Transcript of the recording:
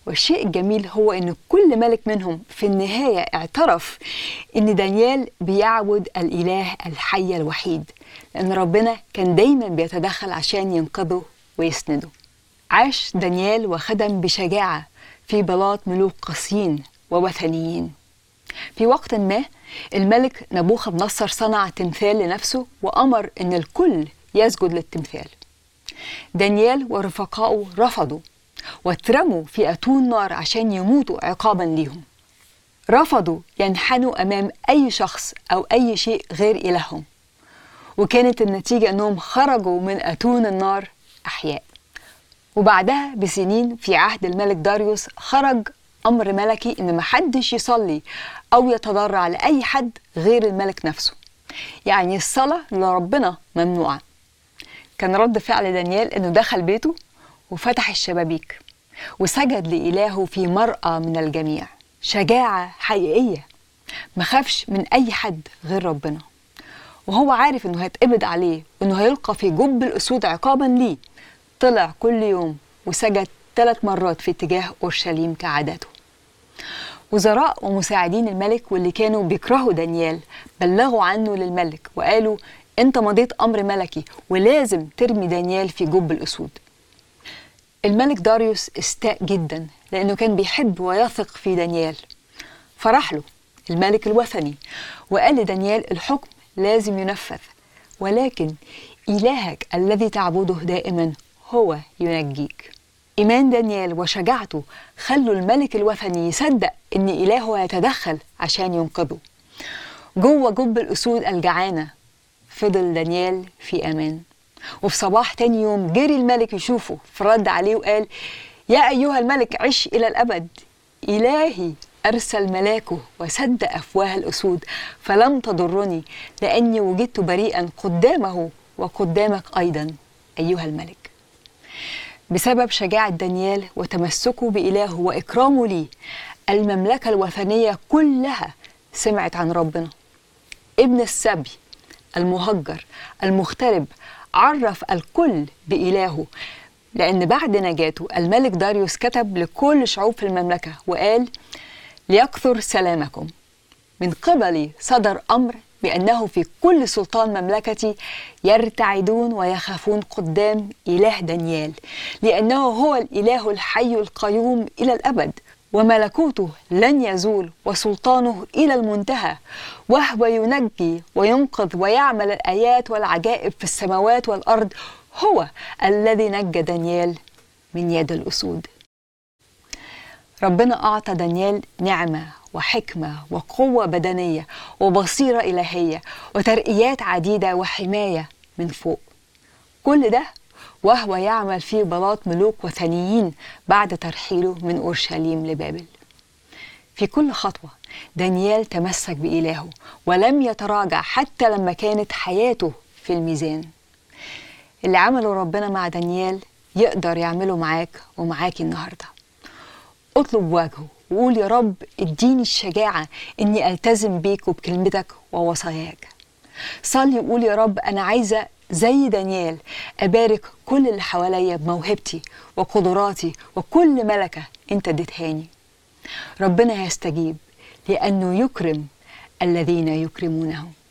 والشيء الجميل هو ان كل ملك منهم في النهايه اعترف ان دانيال بيعبد الاله الحي الوحيد لان ربنا كان دايما بيتدخل عشان ينقذه ويسنده عاش دانيال وخدم بشجاعه في بلاط ملوك قاسيين ووثنيين في وقت ما الملك نبوخذ نصر صنع تمثال لنفسه وامر ان الكل يسجد للتمثال دانيال ورفقائه رفضوا واترموا في أتون نار عشان يموتوا عقابا ليهم رفضوا ينحنوا أمام أي شخص أو أي شيء غير إلههم وكانت النتيجة أنهم خرجوا من أتون النار أحياء وبعدها بسنين في عهد الملك داريوس خرج أمر ملكي إن محدش يصلي أو يتضرع لأي حد غير الملك نفسه يعني الصلاة لربنا ممنوعة كان رد فعل دانيال إنه دخل بيته وفتح الشبابيك وسجد لإلهه في مرأى من الجميع شجاعة حقيقية ما خافش من أي حد غير ربنا وهو عارف إنه هيتقبض عليه وإنه هيلقى في جب الأسود عقابا ليه طلع كل يوم وسجد ثلاث مرات في اتجاه أورشليم كعادته وزراء ومساعدين الملك واللي كانوا بيكرهوا دانيال بلغوا عنه للملك وقالوا انت مضيت امر ملكي ولازم ترمي دانيال في جب الاسود الملك داريوس استاء جدا لانه كان بيحب ويثق في دانيال فراح له الملك الوثني وقال لدانيال الحكم لازم ينفذ ولكن الهك الذي تعبده دائما هو ينجيك ايمان دانيال وشجاعته خلوا الملك الوثني يصدق ان الهه هيتدخل عشان ينقذه جوه جب الاسود الجعانه فضل دانيال في امان وفي صباح تاني يوم جري الملك يشوفه فرد عليه وقال يا أيها الملك عش إلى الأبد إلهي أرسل ملاكه وسد أفواه الأسود فلم تضرني لأني وجدت بريئا قدامه وقدامك أيضا أيها الملك بسبب شجاعة دانيال وتمسكه بإلهه وإكرامه ليه المملكة الوثنية كلها سمعت عن ربنا ابن السبي المهجر المغترب عرف الكل بإلهه لأن بعد نجاته الملك داريوس كتب لكل شعوب في المملكة وقال ليكثر سلامكم من قبلي صدر أمر بأنه في كل سلطان مملكتي يرتعدون ويخافون قدام إله دانيال لأنه هو الإله الحي القيوم إلى الأبد وملكوته لن يزول وسلطانه إلى المنتهى وهو ينجي وينقذ ويعمل الآيات والعجائب في السماوات والأرض هو الذي نجى دانيال من يد الأسود ربنا أعطى دانيال نعمة وحكمة وقوة بدنية وبصيرة إلهية وترقيات عديدة وحماية من فوق كل ده وهو يعمل في بلاط ملوك وثنيين بعد ترحيله من أورشليم لبابل في كل خطوة دانيال تمسك بإلهه ولم يتراجع حتى لما كانت حياته في الميزان اللي عمله ربنا مع دانيال يقدر يعمله معاك ومعاكي النهارده اطلب وجهه وقول يا رب اديني الشجاعة اني التزم بيك وبكلمتك ووصاياك صلي وقول يا رب انا عايزة زي دانيال ابارك كل اللي حواليا بموهبتي وقدراتي وكل ملكة انت اديتهاني ربنا هيستجيب لانه يكرم الذين يكرمونه